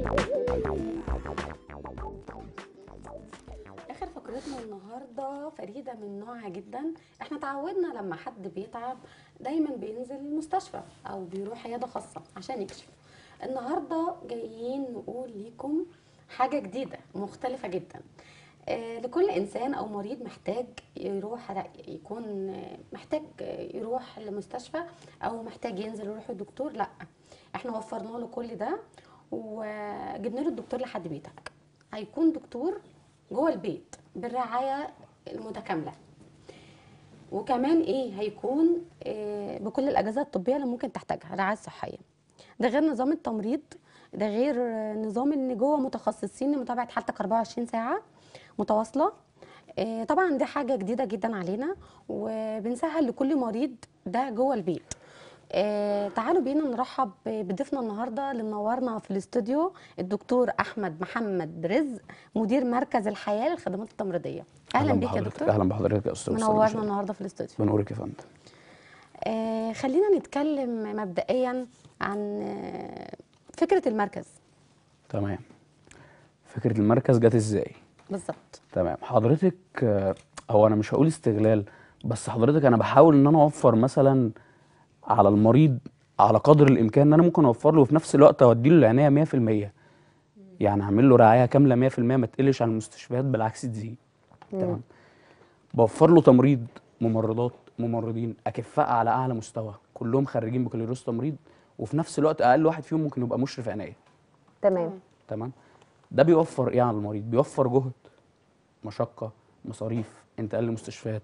اخر فقرتنا النهارده فريده من نوعها جدا احنا تعودنا لما حد بيتعب دايما بينزل المستشفى او بيروح عياده خاصه عشان يكشف النهارده جايين نقول ليكم حاجه جديده مختلفه جدا آه، لكل انسان او مريض محتاج يروح ر- يكون آه، محتاج آه، يروح لمستشفى او محتاج ينزل يروح للدكتور لا احنا وفرنا له كل ده وجبنا له الدكتور لحد بيتك هيكون دكتور جوه البيت بالرعايه المتكامله وكمان ايه هيكون آه، بكل الاجهزه الطبيه اللي ممكن تحتاجها الرعايه الصحيه ده غير نظام التمريض ده غير آه، نظام ان جوه متخصصين لمتابعه حالتك 24 ساعه متواصله آه، طبعا دي حاجه جديده جدا علينا وبنسهل لكل مريض ده جوه البيت آه تعالوا بينا نرحب بضيفنا النهارده اللي منورنا في الاستوديو الدكتور احمد محمد رزق مدير مركز الحياه للخدمات التمريضيه اهلا, بيك يا بحضرتك دكتور اهلا بحضرتك يا استاذ منورنا سليم. النهارده في الاستوديو بنورك يا فندم آه خلينا نتكلم مبدئيا عن آه فكره المركز تمام فكره المركز جت ازاي بالظبط تمام حضرتك آه، هو انا مش هقول استغلال بس حضرتك انا بحاول ان انا اوفر مثلا على المريض على قدر الامكان ان انا ممكن اوفر له وفي نفس الوقت اودي له العنايه 100% يعني اعمل له رعايه كامله 100% ما تقلش عن المستشفيات بالعكس تزيد تمام بوفر له تمريض ممرضات ممرضين اكفاء على اعلى مستوى كلهم خريجين بكالوريوس تمريض وفي نفس الوقت اقل واحد فيهم ممكن يبقى مشرف عنايه تمام تمام ده بيوفر ايه على المريض بيوفر جهد مشقه مصاريف انتقال لمستشفيات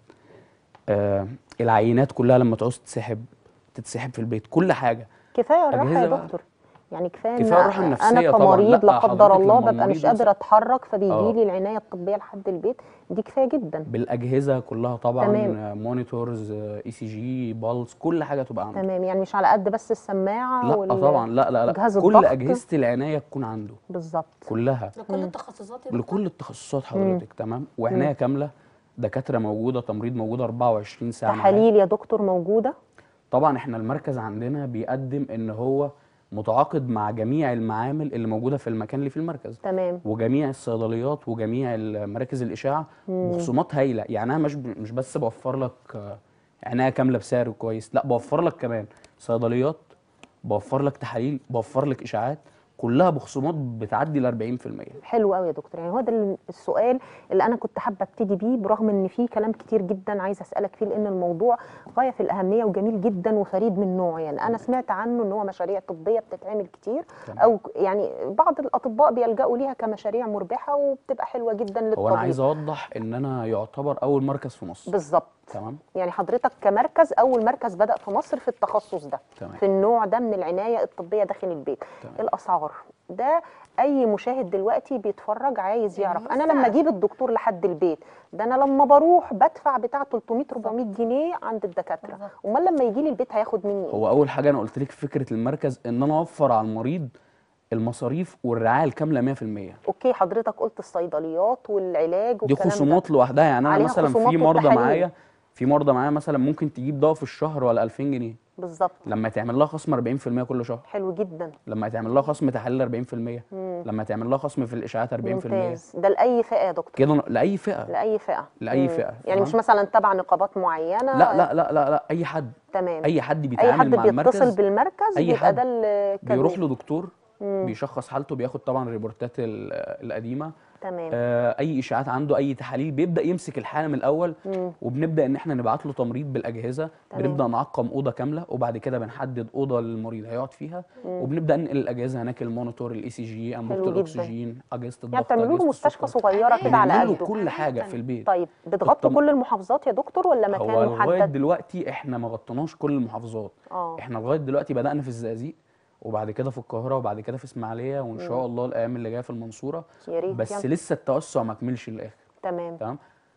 آه العينات كلها لما تعوز تتسحب تتسحب في البيت كل حاجه كفايه الراحه أجهزة يا بقى. دكتور يعني كفايه كفاية ان الراحة النفسية انا طبعاً. كمريض لا، لا قدر حضرتك الله لما ببقى مش المريض قادره مثلاً- اتحرك فبيجي آه. لي العنايه الطبيه لحد البيت دي كفايه جدا بالاجهزه كلها طبعا تمام. آه، مونيتورز اي سي جي بالز كل حاجه تبقى عنده تمام يعني مش على قد بس السماعه لا وال- طبعا لا لا لا جهاز كل الضغط. اجهزه العنايه تكون عنده بالظبط كلها لكل التخصصات يا دكتور؟ لكل التخصصات حضرتك تمام وعنايه كامله دكاتره موجوده تمريض موجود 24 ساعه معاك. تحاليل يا دكتور موجوده طبعا احنا المركز عندنا بيقدم ان هو متعاقد مع جميع المعامل اللي موجوده في المكان اللي في المركز تمام وجميع الصيدليات وجميع مراكز الاشاعه بخصومات هايله يعني انا مش مش بس بوفر لك آه، عنايه كامله بسعر كويس لا بوفر لك كمان صيدليات بوفر لك تحاليل بوفر لك اشاعات كلها بخصومات بتعدي ال 40% حلو قوي يا دكتور يعني هو ده السؤال اللي انا كنت حابه ابتدي بيه برغم ان في كلام كتير جدا عايزه اسالك فيه لان الموضوع غايه في الاهميه وجميل جدا وفريد من نوعه يعني انا سمعت عنه ان هو مشاريع طبيه بتتعمل كتير تمام. او ك- يعني بعض الاطباء بيلجأوا ليها كمشاريع مربحه وبتبقى حلوه جدا للطبيب هو انا عايز اوضح ان انا يعتبر اول مركز في مصر بالظبط تمام يعني حضرتك كمركز اول مركز بدأ في مصر في التخصص ده تمام. في النوع ده من العنايه الطبيه داخل البيت تمام. الاسعار ده اي مشاهد دلوقتي بيتفرج عايز يعرف انا لما السعر. اجيب الدكتور لحد البيت ده انا لما بروح بدفع بتاع 300 400 جنيه عند الدكاتره بالظبط. امال لما يجي لي البيت هياخد مني ايه هو اول حاجه انا قلت لك فكره المركز ان انا اوفر على المريض المصاريف والرعايه الكامله 100% اوكي حضرتك قلت الصيدليات والعلاج دي والكلام ده. خصومات لوحدها يعني انا عليها مثلا خصومات في مرضى والتحاليل. معايا في مرضى معايا مثلا ممكن تجيب دواء في الشهر ولا 2000 جنيه بالظبط لما يتعمل لها خصم 40% كل شهر حلو جدا لما يتعمل لها خصم تحاليل 40% لما يتعمل لها خصم في الاشاعات 40% ممتاز ده لاي فئه يا دكتور كده لاي فئه لاي فئه لأي مم. فئة، يعني مش تمام؟ مثلا تبع نقابات معينه لا لا لا لا لا اي حد تمام اي حد اي بيتعامل حد مع بيتصل المركز بالمركز أي بيبقى حد ده الكادو. بيروح له دكتور بيشخص حالته بياخد طبعا الريبورتات ال- القديمه تمام آه، اي اشاعات عنده اي تحاليل بيبدا يمسك الحاله من الاول وبنبدا ان احنا نبعت له تمريض بالاجهزه تمام. بنبدا نعقم اوضه كامله وبعد كده بنحدد اوضه للمريض هيقعد فيها وبنبدا ننقل الاجهزه هناك المونيتور الاي سي جي انبوبه حلو جدا. الاكسجين اجهزه الضغط يعني بتعملوا له أجهزة مستشفى السكر. صغيره كده على بنعمل له قده كل حاجه في البيت طيب بتغطوا الطم- كل المحافظات يا دكتور ولا مكان هو لغايه محدد دلوقتي احنا ما غطيناش كل المحافظات اه احنا لغايه دلوقتي بدانا في الزقازيق وبعد كده في القاهره وبعد كده في اسماعيليه وان شاء الله الايام اللي جايه في المنصوره يا ريت بس يلا. لسه التوسع ما كملش للاخر تمام تمام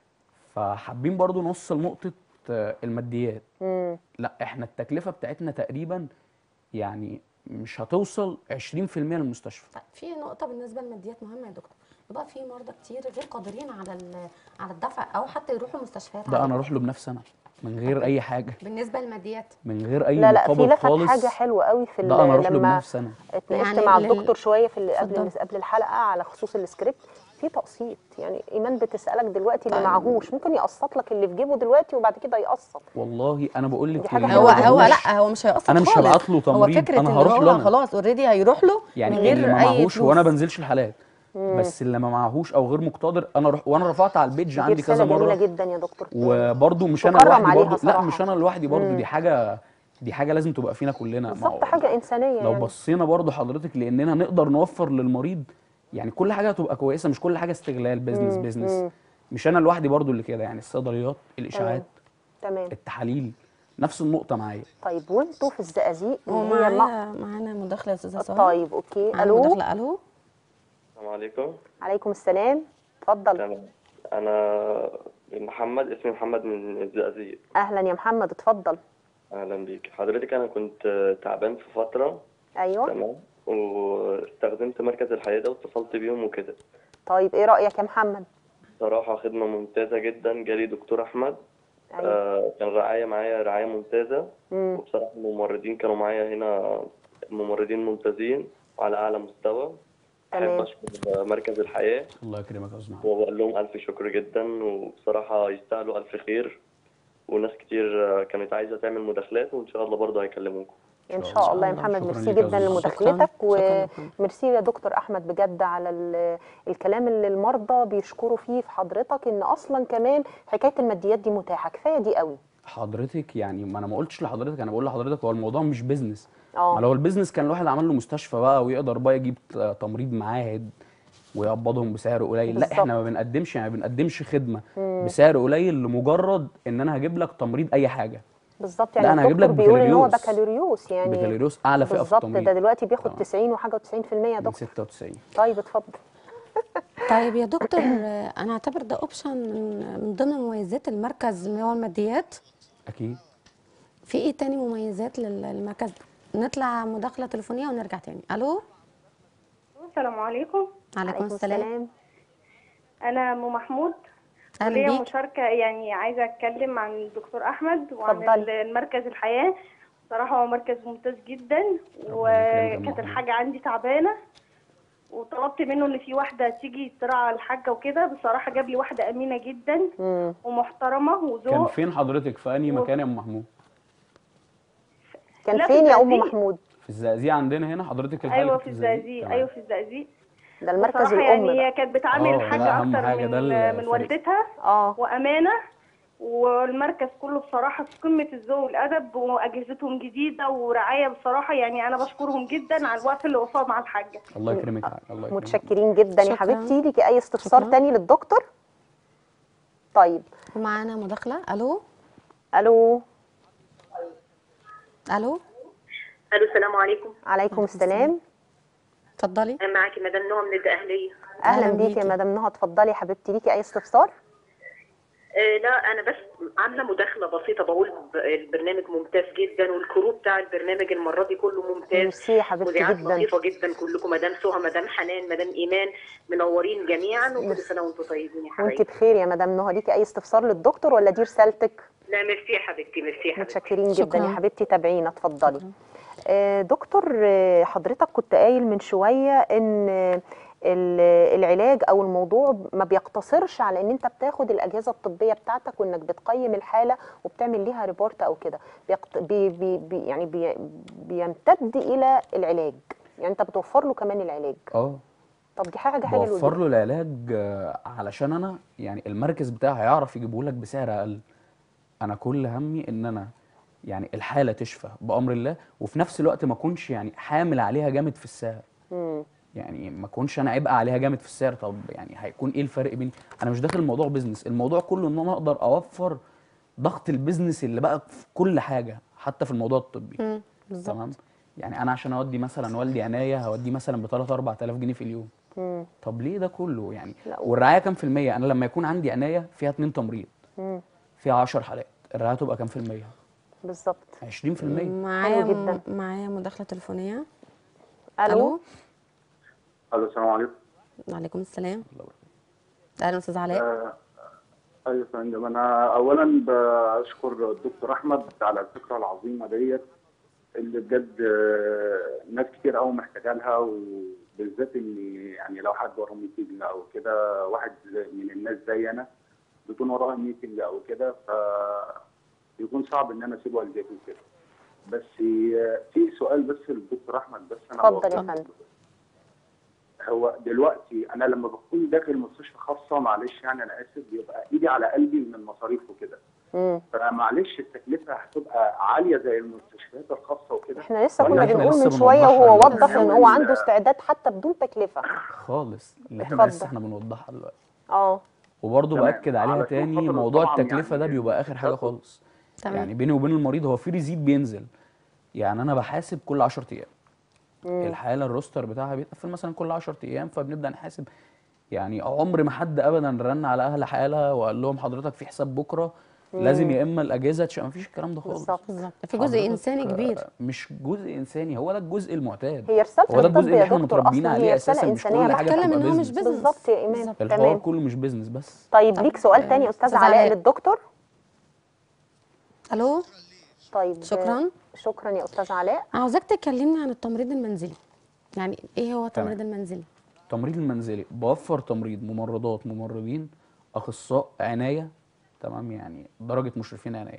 فحابين برضو نوصل نقطه آه، الماديات امم لا احنا التكلفه بتاعتنا تقريبا يعني مش هتوصل 20% للمستشفى طيب، في نقطة بالنسبة للماديات مهمة يا دكتور بيبقى في مرضى كتير غير قادرين على ال- على الدفع أو حتى يروحوا مستشفيات ده انا عادية. اروح له بنفسي انا من غير اي حاجه بالنسبه للماديات من غير اي لا لا في مقابل لفت خالص حاجه حلوه قوي في ده انا ال- اروح له لما بنفسي انا اتناقشت يعني مع لل- الدكتور شويه في اللي قبل اتفضل. قبل الحلقه على خصوص السكريبت في تقسيط يعني ايمان بتسالك دلوقتي اللي طيب. معهوش ممكن يقسط لك اللي في جيبه دلوقتي وبعد كده يقسط والله انا بقول دي لك حاجة اللي حلوة هو ما هو معهوش- لا هو مش هيقسط أنا مش خالص. هبعت له هو تمريض، فكره أنا ان هروح له هو أنا. خلاص اوريدي هيروح له يعني من غير اللي ما اي معهوش فلوس وانا بنزلش الحالات بس اللي ما معهوش او غير مقتدر انا روح وانا رفعت على البيج دي عندي كذا رساله جميله مره جدا يا دكتور وبرده مش انا تكرم لوحدي عليها برضه لا صراحة. مش انا لوحدي برضه دي حاجه دي حاجه لازم تبقى فينا كلنا ما بالظبط هو حاجه انسانيه لو يعني بصينا برضه حضرتك لاننا نقدر نوفر للمريض يعني كل حاجه هتبقى كويسه مش كل حاجه استغلال بيزنس بيزنس مش انا لوحدي برضه اللي كده يعني الصيدليات الاشاعات تمام التحاليل نفس النقطه معايا طيب وانتوا في الزقازيق هو اللي هي الم- معانا معانا مداخله يا استاذه ساره طيب اوكي معانا الو مداخله الو السلام عليكم عليكم السلام اتفضل تمام انا محمد اسمي محمد من الزقازيق اهلا يا محمد اتفضل اهلا بيك حضرتك انا كنت تعبان في فتره ايوه تمام واستخدمت مركز الحياه ده واتصلت بيهم وكده طيب ايه رايك يا محمد صراحه خدمه ممتازه جدا جالي دكتور احمد ايوه آه كان رعايه معايا رعايه ممتازه مم. وبصراحه الممرضين كانوا معايا هنا ممرضين ممتازين وعلى اعلى مستوى احب تمام. اشكر مركز الحياه الله يكرمك يا استاذ محمد وبقول لهم ألف شكر جدا وبصراحة يستاهلوا ألف خير وناس كتير آه، كانت عايزة تعمل مداخلات وإن شاء الله برضه هيكلموكم ان شاء شاء الله يا الله. محمد شكراً ميرسي ليك يا جدا أستاذ. لمداخلتك شكراً. شكراً محمد. وميرسي يا دكتور احمد بجد على ال- الكلام اللي المرضى بيشكروا فيه في حضرتك ان اصلا كمان حكايه الماديات دي متاحه كفايه دي قوي حضرتك يعني ما انا ما قلتش لحضرتك انا بقول لحضرتك هو الموضوع مش بيزنس اه ما لو البيزنس كان الواحد عمل له مستشفى بقى ويقدر بقى يجيب ت- تمريض معاهد ويقبضهم بسعر قليل لا بالظبط. احنا ما بنقدمش يعني ما بنقدمش خدمه بسعر قليل لمجرد ان انا هجيب لك تمريض اي حاجه بالظبط لا، يعني أنا هجيب الدكتور لك بيقول ان هو بكالوريوس. بكالوريوس يعني بكالوريوس اعلى فئه في بالظبط التمريض ده دلوقتي بياخد آه. 90 وحاجه و90% يا من دكتور 96 طيب اتفضل طيب يا دكتور آه، انا اعتبر ده اوبشن من من ضمن مميزات المركز اللي هو الماديات اكيد في ايه تاني مميزات لل- للمركز ده نطلع مداخله تليفونيه ونرجع تاني الو السلام عليكم عليكم السلام انا ام محمود اهلا ليا بيك مشاركه يعني عايزه اتكلم عن الدكتور احمد وعن اتفضلي. المركز الحياه صراحه هو مركز ممتاز جدا يكرمك يا وكانت محمود. الحاجه عندي تعبانه وطلبت منه ان في واحده تيجي تراعى الحاجه وكده بصراحه جاب لي واحده امينه جدا مم. ومحترمه كان وذوق فين حضرتك في انهي و- مكان يا ام محمود كان لا، في فين يا ام الزقازيق. محمود في الزقازيق عندنا هنا حضرتك الحاله ايوه كانت في الزقازيق تمام. ايوه في الزقازيق ده المركز بصراحه الام يعني بقى. هي كانت بتعامل آه، الحاجه ده أهم اكتر حاجة، من ده من الفرق. والدتها اه وامانه والمركز كله بصراحه في قمه الذوق والادب واجهزتهم جديده ورعايه بصراحه يعني انا بشكرهم جدا على الوقت اللي وفاه مع الحاجه الله يكرمك يا حاج، الله يكرمك متشكرين جدا يا شكراً. حبيبتي ليكي اي استفسار شكراً. تاني للدكتور طيب ومعانا مداخله الو الو الو الو السلام عليكم عليكم السلام اتفضلي انا معاكي مدام نهى من الدقهليه اهلا أهلاً بيكي يا بيكي. مدام نهى اتفضلي يا حبيبتي ليكي اي استفسار آه لا انا بس عامله مداخله بسيطه بقول ب- البرنامج ممتاز جدا والكرو بتاع البرنامج المره دي كله ممتاز ميرسي يا حبيبتي مذيعات جدا لطيفه جدا كلكم مدام سهى مدام حنان مدام ايمان منورين جميعا وكل سنه وانتم طيبين يا وانت حبايبي بخير يا مدام نهى ليكي اي استفسار للدكتور ولا دي رسالتك لا ميرسي يا حبيبتي ميرسي يا حبيبتي متشكرين جدا يا شكراً. حبيبتي تابعينا اتفضلي آه، دكتور آه، حضرتك كنت قايل من شويه ان آه، ال- العلاج او الموضوع ما بيقتصرش على ان انت بتاخد الاجهزه الطبيه بتاعتك وانك بتقيم الحاله وبتعمل ليها ريبورت او كده بيقت... بي بي بي يعني بي بيمتد الى العلاج يعني انت بتوفر له كمان العلاج اه طب دي حاجه حلوه بوفر جدا له العلاج آه، علشان انا يعني المركز بتاعي هيعرف يجيبه لك بسعر اقل انا كل همي ان انا يعني الحاله تشفى بامر الله وفي نفس الوقت ما اكونش يعني حامل عليها جامد في السعر مم. يعني ما اكونش انا عبء عليها جامد في السعر طب يعني هيكون ايه الفرق بين انا مش داخل الموضوع بيزنس الموضوع كله ان انا اقدر اوفر ضغط البيزنس اللي بقى في كل حاجه حتى في الموضوع الطبي مم، بالظبط تمام يعني انا عشان اودي مثلا والدي عنايه هوديه مثلا ب 3 4000 جنيه في اليوم مم. طب ليه ده كله يعني لا. والرعايه كام في الميه انا لما يكون عندي عنايه فيها اتنين تمريض مم. فيها 10 حالات الرعايه تبقى كام في الميه بالظبط 20% معايا حلو جدا. م- معايا مداخله تليفونيه الو الو السلام عليكم وعليكم السلام اهلا استاذ علاء ايوه يا فندم انا اولا بشكر الدكتور احمد على الفكره العظيمه ديت اللي بجد آه، ناس كتير قوي محتاجه لها وبالذات ان يعني لو حد وراه ميتنج او كده واحد زي- من الناس زي انا بيكون وراه ميتنج او كده ف بيكون صعب ان انا اسيب والدتي وكده بس آه، في سؤال بس للدكتور احمد بس انا اتفضل يا بوضح. فندم هو دلوقتي انا لما بكون داخل مستشفى خاصه معلش يعني انا اسف بيبقى ايدي على قلبي من المصاريف وكده مم. فمعلش التكلفه هتبقى عاليه زي المستشفيات الخاصه وكده احنا لسه ولا كنا إحنا بنقول لسه من شويه بنوضحها وهو دلوقتي. وضح ان هو عنده استعداد حتى بدون تكلفه خالص اللي احنا اتفضل. لسه احنا بنوضحها دلوقتي اه وبرضه تمام. باكد عليها علشان تاني خاطر موضوع طبعاً التكلفه ده يعني بيبقى اخر حاجه خالص تمام. يعني بيني وبين المريض هو في ريزيد بينزل يعني انا بحاسب كل 10 ايام الحاله الروستر بتاعها بيتقفل مثلا كل 10 ايام فبنبدا نحاسب يعني عمر ما حد ابدا رن على اهل حاله وقال لهم حضرتك في حساب بكره لازم يا اما الاجهزه تش... ما فيش الكلام ده خالص بالظبط بالظبط في جزء حضرتك، انساني آه، كبير مش جزء انساني هو ده الجزء المعتاد هي رساله هو ده الطب الجزء اللي يا احنا دكتور متربيين اصلا عليه هي اساسا رساله مش انسانيه كل بحتة. حاجه بتكلم بتبقى إن هو مش بيزنس بيزنس. بالظبط يا ايمان بالظبط. الحوار تمام كله مش بيزنس بس طيب طب، ليك سؤال آه، تاني استاذ أستاذ علاء علاء. للدكتور الو طيب شكراً. شكرا يا استاذ علاء عاوزاك تكلمني عن التمريض المنزلي يعني ايه هو التمريض تمام. المنزلي التمريض المنزلي بوفر تمريض ممرضات ممرضين اخصائي عنايه تمام يعني درجه مشرفين عنايه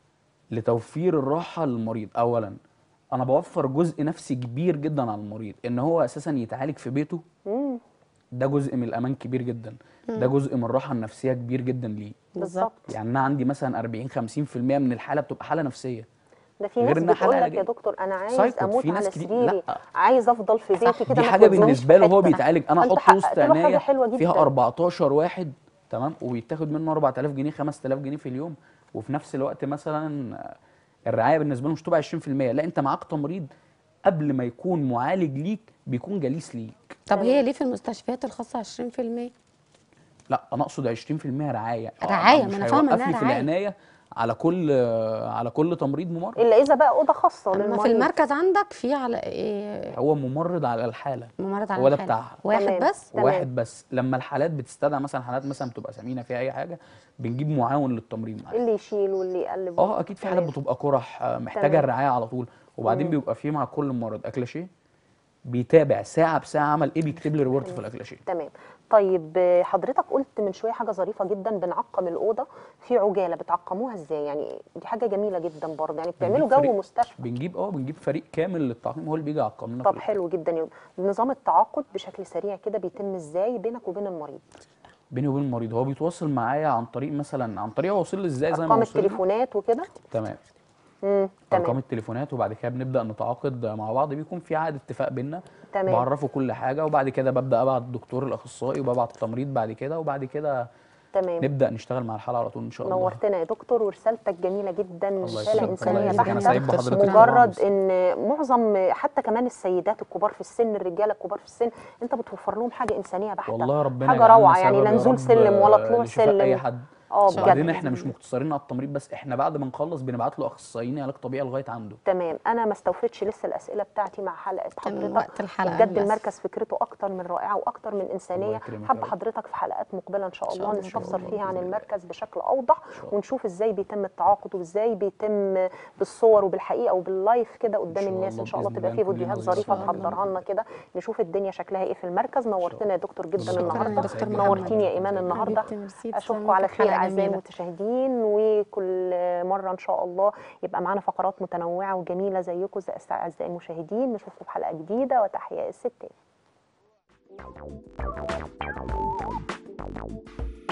لتوفير الراحه للمريض اولا انا بوفر جزء نفسي كبير جدا على المريض ان هو اساسا يتعالج في بيته مم. ده جزء من الامان كبير جدا ده جزء من الراحه النفسيه كبير جدا ليه بالظبط يعني انا عندي مثلا 40 50% من الحاله بتبقى حاله نفسيه ده في غير ناس إنها بتقول حالة لك يا علاجية. دكتور انا عايز سايكوت، اموت في ناس على كتير- سريري لا. عايز افضل في بيتي كده دي ما حاجه تودونيش بالنسبه في له هو حتة. بيتعالج انا فأنت احط وسط حققت له حاجة عنايه حلوة فيها جداً. 14 واحد تمام وبيتاخد منه 4000 جنيه 5000 جنيه في اليوم وفي نفس الوقت مثلا آه، الرعايه بالنسبه له مش تبقى 20% لا انت معاك تمريض قبل ما يكون معالج ليك بيكون جليس ليك طب هي ليه في المستشفيات الخاصه 20% لا انا اقصد 20% رعايه آه، رعاية، مش ما أنا فاهمة هيوقف إنها لي في رعاية. العنايه على كل آه، على كل تمريض ممرض الا اذا بقى اوضه خاصه اما للمريض في المركز عندك في على إيه هو ممرض على الحاله ممرض على هو ده الحالة. بتاعها. واحد تمام. بس تمام. واحد بس لما الحالات بتستدعي مثلا حالات مثلا بتبقى سمينه فيها اي حاجه بنجيب معاون للتمريض معانا اللي يشيل واللي يقلب اه اكيد في حالات تمام. بتبقى قرح آه، محتاجه تمام. الرعايه على طول وبعدين بيبقى في مع كل مرض اكلاشيه بيتابع ساعه بساعه عمل ايه بيكتب لي ريبورت في الاكلاشيه تمام طيب آه، حضرتك قلت من شويه حاجه ظريفه جدا بنعقم الاوضه في عجاله بتعقموها ازاي يعني دي حاجه جميله جدا برضه يعني بتعملوا بنجيب جو فريق- مستشفى بنجيب اه بنجيب فريق كامل للتعقيم هو اللي بيجي يعقم لنا طب كل حاجة. حلو جدا يا نظام التعاقد بشكل سريع كده بيتم ازاي بينك وبين المريض بيني وبين المريض هو بيتواصل معايا عن طريق مثلا عن طريق هو وصل لي ازاي زي ما ارقام وصل لي. التليفونات وكده تمام امم ارقام تمام التليفونات وبعد كده بنبدا نتعاقد مع بعض بيكون في عقد اتفاق بينا تمام. بعرفه كل حاجه وبعد كده ببدا ابعت الدكتور الاخصائي وببعت التمريض بعد كده وبعد كده تمام نبدا نشتغل مع الحاله على طول ان شاء الله نورتنا يا دكتور ورسالتك جميله جدا الله رساله يسلمك، انسانيه الله يسلمك. أنا بحته سعيد بحضرتك طبعاً. مجرد ان معظم حتى كمان السيدات الكبار في السن الرجاله الكبار في السن انت بتوفر لهم حاجه انسانيه بحته والله ربنا حاجه يجعلنا روعه يعني سبب لا يا نزول رب سلم ولا طلوع لشفاء اي سلم حد اه وبعدين بجد احنا مش مقتصرين على التمريض بس احنا بعد ما نخلص بنبعت له اخصائيين علاج طبيعي لغايه عنده تمام انا ما استوفيتش لسه الاسئله بتاعتي مع حلقه كان حضرتك وقت الحلقة بجد للأسف. المركز فكرته اكتر من رائعه واكتر من انسانيه يكرمك يا حابه رب. حضرتك في حلقات مقبله ان شاء شاء الله الله. نستفسر الله فيها عن بإذن الله. المركز بشكل اوضح شاء الله. ونشوف ازاي بيتم التعاقد وازاي بيتم بالصور وبالحقيقه وباللايف كده قدام شاء الناس الله ان شاء الله بإذن تبقى الله في نكون فيديوهات لنا ظريفه ظريفة. تحضرها لنا كده نشوف الدنيا شكلها ايه في المركز نورتنا يا دكتور جدا شكراً. النهارده دكتور محمد. نورتيني يا ايمان النهارده حبيبتي، ميرسي، اشوفكم تسلمي على في خير حلقة اعزائي جميلة. المشاهدين وكل مره ان شاء الله يبقى معانا فقرات متنوعه وجميله زيكم زي اعزائي المشاهدين نشوفكم في حلقه جديده وتحيا الستات